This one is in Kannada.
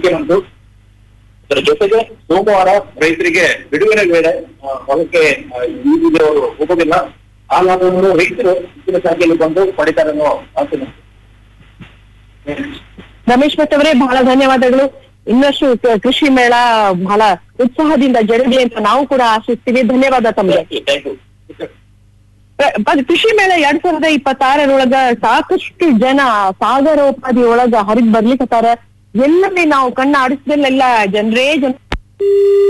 ನಂಬಿಕೆ ನಮ್ದು ಅದರ ಜೊತೆಗೆ ಸೋಮವಾರ ರೈತರಿಗೆ ಬಿಡುಗಡೆ ವೇಳೆ ಆ, ಹೊಲಕ್ಕೆ ಆ, ಈಗಿಗೆ ಅವರು ಹೋಗೋದಿಲ್ಲ ಆ ಲಾಭವನ್ನು ರೈತರು ಹೆಚ್ಚಿನ ಸಂಖ್ಯೆಯಲ್ಲಿ ಬಂದು ಪಡಿತಾರೆ ಅನ್ನೋ ಆಸೆ ನಮ್ದು. ರಮೇಶ್ ಭಟ್ ಅವರೇ ಬಹಳ ಧನ್ಯವಾದಗಳು ಇನ್ನಷ್ಟು ಕ- ಕೃಷಿ ಮೇಳ ಬಹಳ ಉತ್ಸಾಹದಿಂದ ಜರುಗಲಿ ಅಂತ ನಾವು ಕೂಡ ಆಶಿಸ್ತೀವಿ ಧನ್ಯವಾದ ತಮಗೆ Thank you, thank you. ಪ್ರ- ಪ- ಕೃಷಿ ಮೇಳ ಎರಡ್ ಸಾವಿರದ ಇಪ್ಪತ್ತಾರರೊಳಗ ಸಾಕಷ್ಟು ಜನ ಸಾಗರೋಪಾದಿ ಒಳಗ ಹರಿದ್ ಬರ್ಲಿಕತ್ತಾರ ಎಲ್ಲಲ್ಲಿ ನಾವು ಕಣ್ಣ ಆಡಿಸಿದಲ್ಲೆಲ್ಲ ಜನರೇ ಜನ